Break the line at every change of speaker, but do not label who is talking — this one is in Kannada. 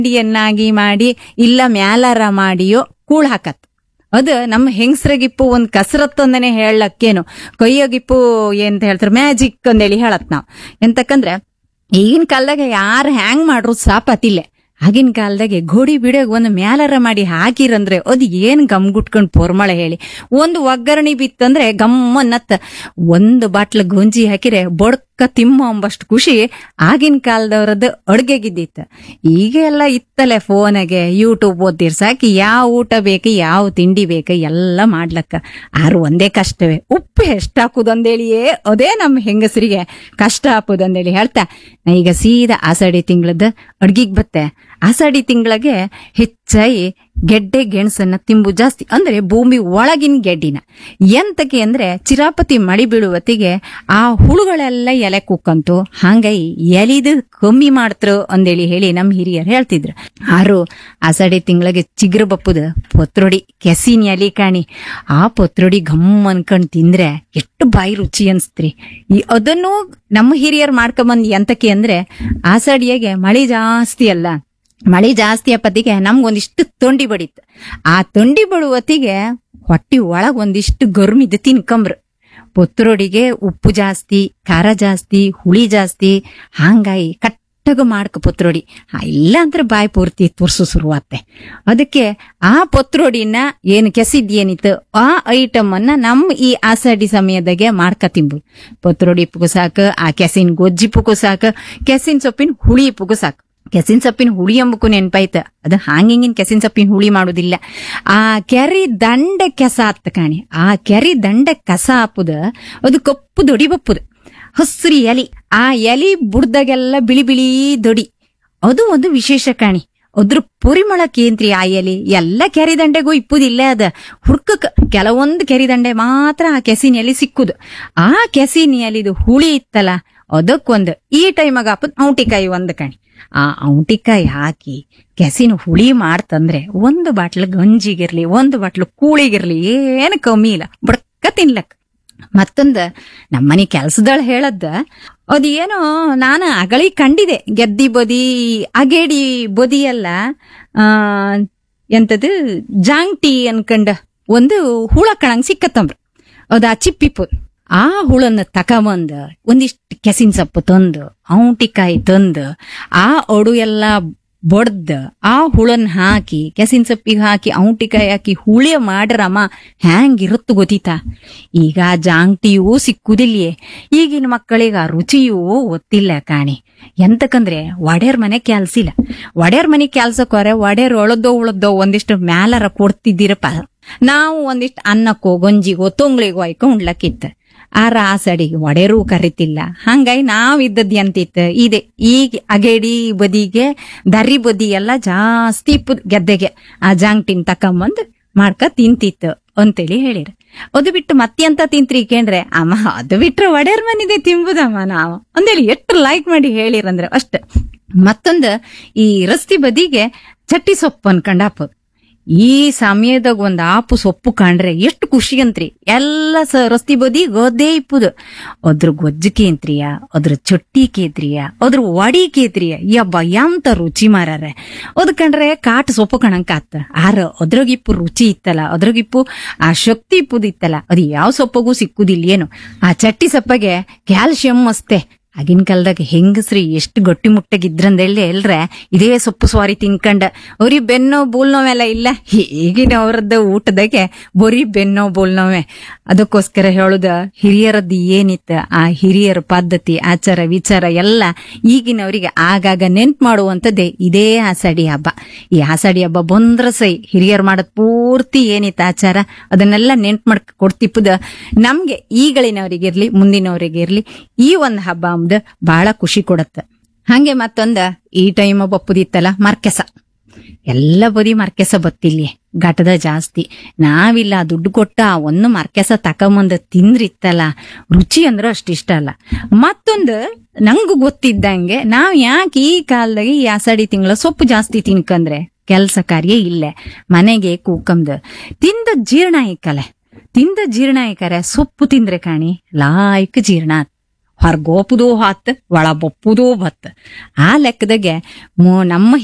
ಹಿಂಡಿಯನ್ನಾಗಿ ಮಾಡಿ ಇಲ್ಲ ಮ್ಯಾಲಾರ ಮಾಡಿಯೋ ಕೂಳ್ ಹಾಕತ್ ಅದು ನಮ್ಮ ಹೆಂಗಸ್ರಗಿಪ್ಪು ಒಂದ್ ಕಸರತ್ತು ಅಂದನೆ ಹೇಳಕ್ಕೇನು ಕೈಯಗಿಪ್ಪು ಎಂತ ಹೇಳ್ತಾರೆ ಮ್ಯಾಜಿಕ್ ಅಂದೇಳಿ ಹೇಳತ್ ನಾವ್ ಎಂತಕ್ಕಂದ್ರೆ ಈಗಿನ ಕಾಲದಾಗ ಯಾರು ಹ್ಯಾಂಗ್ ಮಾಡ್ರು ಸಾಪತಿಲ್ಲೆ ಆಗಿನ ಕಾಲದಾಗೆ ಗೋಡಿ ಬಿಡೋಗ್ ಒಂದು ಮ್ಯಾಲರ ಮಾಡಿ ಹಾಕಿರಂದ್ರೆ ಅದು ಏನ್ ಗಮ್ ಗುಟ್ಕೊಂಡ್ ಪೊರ್ಮಳೆ ಹೇಳಿ ಒಂದು ಒಗ್ಗರಣೆ ಬಿತ್ತಂದ್ರೆ ಗಮ್ಮನ್ನತ್ತ ಒಂದು ಬಾಟ್ಲ ಗೊಂಜಿ ಹಾಕಿರೆ ಬೊಡ್ಕ ತಿಮ್ಮ ಅಂಬಷ್ಟು ಖುಷಿ ಆಗಿನ ಕಾಲದವ್ರದ್ದು ಅಡ್ಗೆಗಿದ್ದಿತ್ತು ಈಗ ಎಲ್ಲ ಇತ್ತಲೆ ಫೋನಾಗೆ ಯೂಟ್ಯೂಬ್ ಓದ್ತಿರ್ ಸಾಕಿ ಯಾವ ಊಟ ಬೇಕು ಯಾವ ತಿಂಡಿ ಬೇಕು ಎಲ್ಲ ಮಾಡ್ಲಕ್ಕ ಆರು ಒಂದೇ ಕಷ್ಟವೇ ಉಪ್ಪು ಎಷ್ಟು ಹಾಕುದಂದೇಳಿಯೇ ಅದೇ ನಮ್ಮ ಹೆಂಗಸರಿಗೆ ಕಷ್ಟ ಹಾಕುದಂದೇಳಿ ಹೇಳ್ತಾ ನಾ ಈಗ ಸೀದಾ ಆಷಾಢಿ ತಿಂಗಳದ ಅಡ್ಗಿಗ್ ಬತ್ತೆ ಆಷಾಢಿ ತಿಂಗಳಿಗೆ ಹೆಚ್ಚಾಗಿ ಗೆಡ್ಡೆ ಗೆಣಸನ್ನ ತಿಂಬು ಜಾಸ್ತಿ ಅಂದ್ರೆ ಭೂಮಿ ಒಳಗಿನ ಗೆಡ್ಡಿನ ಎಂತಕ್ಕೆ ಅಂದ್ರೆ ಚಿರಾಪತಿ ಮಳಿ ಬೀಳುವತ್ತಿಗೆ ಆ ಹುಳುಗಳೆಲ್ಲ ಎಲೆ ಕುಕ್ಕಂತು ಹಂಗಾಗಿ ಎಲಿದು ಕಮ್ಮಿ ಮಾಡ್ತ್ರು ಅಂದೇಳಿ ಹೇಳಿ ನಮ್ ಹಿರಿಯರು ಹೇಳ್ತಿದ್ರು ಆರು ಆಷಾಢಿ ತಿಂಗಳಿಗೆ ಚಿಗ್ರ ಬಪ್ಪುದ ಪತ್ರೊಡಿ ಕೆಸಿನ ಎಲಿ ಕಾಣಿ ಆ ಪತ್ರೊಡಿ ಘಮ್ ಅನ್ಕೊಂಡ್ ತಿಂದ್ರೆ ಎಷ್ಟು ಬಾಯಿ ರುಚಿ ಅನ್ಸ್ತ್ರಿ ಈ ಅದನ್ನು ನಮ್ಮ ಹಿರಿಯರು ಮಾಡ್ಕೊಂಬಂದ್ ಎಂತಕ್ಕೆ ಅಂದ್ರೆ ಆಷಾಢಿಯಾಗೆ ಮಳಿ ಜಾಸ್ತಿ ಅಲ್ಲ ಮಳಿ ಜಾಸ್ತಿ ಅಪ್ಪತ್ತಿಗೆ ನಮ್ಗೊಂದಿಷ್ಟು ತೊಂಡಿ ಬಡಿತ್ತು ಆ ತೊಂಡಿ ಬಡುವತ್ತಿಗೆ ಹೊಟ್ಟಿ ಒಳಗ್ ಒಂದಿಷ್ಟು ಗರ್ಮಿದ್ದು ತಿನ್ಕಂಬ್ರು ಪೊತ್ತರೊಡಿಗೆ ಉಪ್ಪು ಜಾಸ್ತಿ ಖಾರ ಜಾಸ್ತಿ ಹುಳಿ ಜಾಸ್ತಿ ಹಂಗಾಗಿ ಕಟ್ಟಗ ಮಾಡ್ಕ ಪೊತ್ರೊಡಿ ಆ, ಇಲ್ಲ ಅಂದ್ರೆ ಬಾಯಿ ಪೂರ್ತಿ ತುರ್ಸು ಶುರುವಾತ್ತೆ ಅದಕ್ಕೆ ಆ ಪೊತ್ರೊಡಿನ ಏನು ಕೆಸಿದ್ಯೇನಿತ್ತು ಆ ಐಟಮ್ ಅನ್ನ ನಮ್ಮ ಈ ಆಷಾಢಿ ಸಮಯದಾಗೆ ಮಾಡ್ಕ ತಿಂಬು ಪೊತ್ರೊಡಿ ಪುಗು ಸಾಕು ಆ ಕೆಸಿನ ಗೊಜ್ಜಿ ಪುಗು ಸಾಕು ಕೆಸಿನ ಸೊಪ್ಪಿನ ಹುಳಿ ಪುಗು ಸಾಕು ಕೆಸಿನ ಸೊಪ್ಪಿನ ಹುಳಿ ಎಂಬಕ್ಕೂ ನೆನ್ಪಾಯ್ತ ಅದು ಹಾಂಗಿಂಗಿನ ಕೆಸಿನ ಸೊಪ್ಪಿನ ಹುಳಿ ಮಾಡುದಿಲ್ಲ ಆ ಕೆರಿ ದಂಡೆ ಕೆಸ ಆತ್ ಕಾಣಿ ಆ ಕೆರಿ ದಂಡೆ ಕಸ ಹಾಪುದ ಅದು ಕಪ್ಪು ದೊಡಿ ಬಪ್ಪುದು ಹಸ್ರಿ ಎಲಿ ಆ ಎಲಿ ಬುಡ್ದಾಗೆಲ್ಲ ಬಿಳಿ ಬಿಳಿ ದೊಡಿ ಅದು ಒಂದು ವಿಶೇಷ ಕಾಣಿ ಅದ್ರ ಪರಿಮಳ ಕೇಂದ್ರಿ ಆ ಎಲಿ ಎಲ್ಲ ಕೆರೆ ದಂಡೆಗೂ ಇಪ್ಪುದಿಲ್ಲ ಅದ ಹುಡ್ಕಕ್ ಕೆಲವೊಂದು ಕೆರೆ ದಂಡೆ ಮಾತ್ರ ಆ ಕೆಸಿನ ಎಲಿ ಸಿಕ್ಕುದು ಆ ಕೆಸಿನ ಎಲಿದು ಹುಳಿ ಇತ್ತಲ್ಲ ಅದಕ್ಕೊಂದು ಈ ಟೈಮಾಗ ಹಾಪುದ್ ಔಟಿಕಾಯಿ ಒಂದು ಕಾಣಿ ಆ ಔಟಿಕಾಯಿ ಹಾಕಿ ಕೆಸಿನ ಹುಳಿ ಮಾಡ್ತಂದ್ರೆ ಒಂದು ಬಾಟ್ಲು ಗಂಜಿಗಿರ್ಲಿ ಒಂದು ಬಾಟ್ಲು ಕೂಳಿಗಿರ್ಲಿ ಏನು ಕಮ್ಮಿ ಇಲ್ಲ ಬಡ್ಕ ತಿನ್ಲಕ್ ಮತ್ತೊಂದ ನಮ್ಮನೆ ಕೆಲ್ಸದಳ ಹೇಳದ್ದ ಅದ್ ಏನೋ ನಾನು ಅಗಳಿ ಕಂಡಿದೆ ಗೆದ್ದಿ ಬದಿ ಅಗೇಡಿ ಬದಿ ಎಲ್ಲ ಆ ಎಂತದು ಜಾಂಗ್ಟಿ ಅನ್ಕಂಡ ಒಂದು ಹುಳ ಕಣಂಗ್ ಸಿಕ್ಕತ್ತಂಬ್ರ ಅದ ಚಿಪ್ಪಿಪು ಆ ಹುಳನ್ನ ತಕಬಂದ ಒಂದಿಷ್ಟು ಕೆಸಿನ ಸೊಪ್ಪು ತಂದು ಔಟಿಕಾಯಿ ತಂದು ಆ ಒಡು ಎಲ್ಲ ಬಡ್ದ ಆ ಹುಳನ್ ಹಾಕಿ ಕೆಸಿನ ಸೊಪ್ಪಿಗೆ ಹಾಕಿ ಔಟಿಕಾಯಿ ಹಾಕಿ ಹುಳಿ ಮಾಡ್ರಮ್ಮ ಹ್ಯಾಂಗಿರುತ್ತ ಗೊತ್ತಿತಾ ಈಗ ಜಾಂಗ್ಟಿಯೂ ಸಿಕ್ಕುದಿಲ್ಯೇ ಈಗಿನ ಮಕ್ಕಳಿಗೆ ಆ ರುಚಿಯೂ ಗೊತ್ತಿಲ್ಲ ಕಾಣಿ ಎಂತಕಂದ್ರೆ ಒಡೆಯರ್ ಮನೆ ಕೆಲ್ಸಿಲ್ಲ ಒಡೆಯರ್ ಮನೆ ಕೆಲ್ಸಕ್ಕೆ ಹೊರೆ ಒಡೆಯರ್ ಒಳದೋ ಉಳದೋ ಒಂದಿಷ್ಟು ಮ್ಯಾಲರ ಕೊಡ್ತಿದ್ದೀರಪ್ಪ ನಾವು ಒಂದಿಷ್ಟು ಅನ್ನಕ್ಕೋ ಗಂಜಿಗೋ ತೊಂಗ್ಳಿಗೋ ಆಯ್ಕೊ ಉಣ್ಲಕ್ಕಿತ್ತು ಆ ರಾಸಡಿಗೆ ಒಡೆರೂ ಕರಿತಿಲ್ಲ ಹಂಗಾಗಿ ನಾವ್ ಇದ್ದದ್ ಎಂತಿತ್ತು ಇದೆ ಈಗ ಅಗೇಡಿ ಬದಿಗೆ ದರಿ ಬದಿ ಎಲ್ಲ ಜಾಸ್ತಿ ಇಪ್ಪುದ್ ಗೆದ್ದೆಗೆ ಆ ಜಾಂಗ್ಟಿನ್ ತಕೊಂಬಂದ್ ಮಾಡ್ಕ ತಿಂತಿತ್ತು ಅಂತೇಳಿ ಹೇಳಿರ ಅದು ಬಿಟ್ಟು ಮತ್ತೆಂತ ತಿಂತ್ರಿ ಕೇಂದ್ರೆ ಅಮ್ಮ ಅದು ಬಿಟ್ರೆ ಒಡೆಯರ್ ಮನಿದೆ ತಿಂಬುದಮ್ಮ ನಾವು ಅಂದೇಳಿ ಎಷ್ಟು ಲೈಕ್ ಮಾಡಿ ಹೇಳಿರಂದ್ರೆ ಅಷ್ಟ ಮತ್ತೊಂದು ಈ ರಸ್ತಿ ಬದಿಗೆ ಚಟ್ಟಿ ಸೊಪ್ಪು ಅನ್ಕೊಂಡ್ ಹಾಕೋದು ಈ ಸಮಯದಾಗ ಒಂದ್ ಆಪು ಸೊಪ್ಪು ಕಂಡ್ರೆ ಎಷ್ಟು ಖುಷಿ ಅಂತ್ರಿ ಎಲ್ಲ ಸ ರಸ್ತಿ ಬದಿ ಗದ್ದೆ ಇಪ್ಪುದು ಅದ್ರ ಗೊಜ್ಜು ಕೇಂತ್ರಿಯ ಅದ್ರ ಚೊಟ್ಟಿ ಕೇತ್ರಿಯ ಅದ್ರ ವಡಿ ಕೇತ್ರಿಯ ಯಬ್ಬ ಎಂತ ರುಚಿ ಮಾರಾರೆ ಅದ್ ಕಂಡ್ರೆ ಕಾಟ್ ಸೊಪ್ಪು ಕಣಂಕ ಆತ ಆರ ಅದ್ರಾಗಿಪ್ಪು ರುಚಿ ಇತ್ತಲ್ಲ ಅದ್ರಾಗಿಪ್ಪು ಆ ಶಕ್ತಿ ಇಪ್ಪುದು ಇತ್ತಲ್ಲ ಅದು ಯಾವ ಸೊಪ್ಪಗೂ ಸಿಕ್ಕುದಿಲ್ಲ ಏನು ಆ ಚಟ್ಟಿ ಸೊಪ್ಪಗೆ ಕ್ಯಾಲ್ಸಿಯಂ ಅಸ್ತೆ ಆಗಿನ ಕಾಲದಾಗ ಹೆಂಗಸ್ರಿ ಎಷ್ಟು ಗಟ್ಟಿ ಮುಟ್ಟಗಿದ್ರಂದೇಳಿ ಎಲ್ರೆ ಇದೇ ಸೊಪ್ಪು ಸ್ವಾರಿ ತಿನ್ಕಂಡ ಅವ್ರಿಗೆ ಬೆನ್ನೋ ಬೋಲ್ನೋವೆಲ್ಲ ಇಲ್ಲ ಈಗಿನ ಅವ್ರದ್ದು ಊಟದಾಗೆ ಬರೀ ಬೆನ್ನೋ ಬೋಲ್ನೋವೆ ಅದಕ್ಕೋಸ್ಕರ ಹೇಳುದ ಹಿರಿಯರದ್ದು ಏನಿತ್ತ ಆ ಹಿರಿಯರ ಪದ್ಧತಿ ಆಚಾರ ವಿಚಾರ ಎಲ್ಲ ಈಗಿನವರಿಗೆ ಆಗಾಗ ನೆನ್ಪು ಮಾಡುವಂತದ್ದೇ ಇದೇ ಆಷಾಢಿ ಹಬ್ಬ ಈ ಆಷಾಢಿ ಹಬ್ಬ ಬಂದ್ರ ಸೈ ಹಿರಿಯರು ಮಾಡೋದ್ ಪೂರ್ತಿ ಏನಿತ್ತು ಆಚಾರ ಅದನ್ನೆಲ್ಲ ನೆನ್ಪು ಮಾಡ್ ಕೊಡ್ತಿಪ್ಪದ ನಮ್ಗೆ ಈಗಳಿನವರಿಗಿರ್ಲಿ ಮುಂದಿನವರಿಗಿರ್ಲಿ ಈ ಒಂದ್ ಹಬ್ಬ ಅಂಬುದು ಬಹಳ ಖುಷಿ ಕೊಡತ್ತ ಹಂಗೆ ಮತ್ತೊಂದ ಈ ಟೈಮ್ ಬಪ್ಪುದಿತ್ತಲ್ಲ ಮರ್ಕೆಸ ಎಲ್ಲ ಬದಿ ಮರ್ಕೆಸ ಬತ್ತಿಲ್ಲಿ ಘಟದ ಜಾಸ್ತಿ ನಾವಿಲ್ಲ ದುಡ್ಡು ಕೊಟ್ಟ ಆ ಒಂದು ಮರ್ಕೆಸ ತಕೊಂಬಂದ ತಿಂದ್ರಿತ್ತಲ್ಲ ರುಚಿ ಅಂದ್ರೆ ಅಷ್ಟಿಷ್ಟ ಅಲ್ಲ ಮತ್ತೊಂದು ನಂಗೂ ಗೊತ್ತಿದ್ದಂಗೆ ನಾವ್ ಯಾಕೆ ಈ ಕಾಲದಾಗ ಈ ಆಷಾಢಿ ತಿಂಗಳ ಸೊಪ್ಪು ಜಾಸ್ತಿ ತಿನ್ಕಂದ್ರೆ ಕೆಲಸ ಕಾರ್ಯ ಇಲ್ಲೇ ಮನೆಗೆ ಕೂಕಂದು ತಿಂದ ಜೀರ್ಣ ಇಕ್ಕಲೆ ತಿಂದ ಜೀರ್ಣ ಇಕ್ಕರೆ ಸೊಪ್ಪು ತಿಂದ್ರೆ ಕಾಣಿ ಲಾಯ್ಕ್ ಜೀರ್ಣ ಆತ್. ಹೊರ್ಗೋಪುದೂ ಹಾತ್ ಒಳ ಬಪ್ಪುದೂ ಬತ್ ಆ ಲೆಕ್ಕದಾಗೆ ಮು- ನಮ್ಮ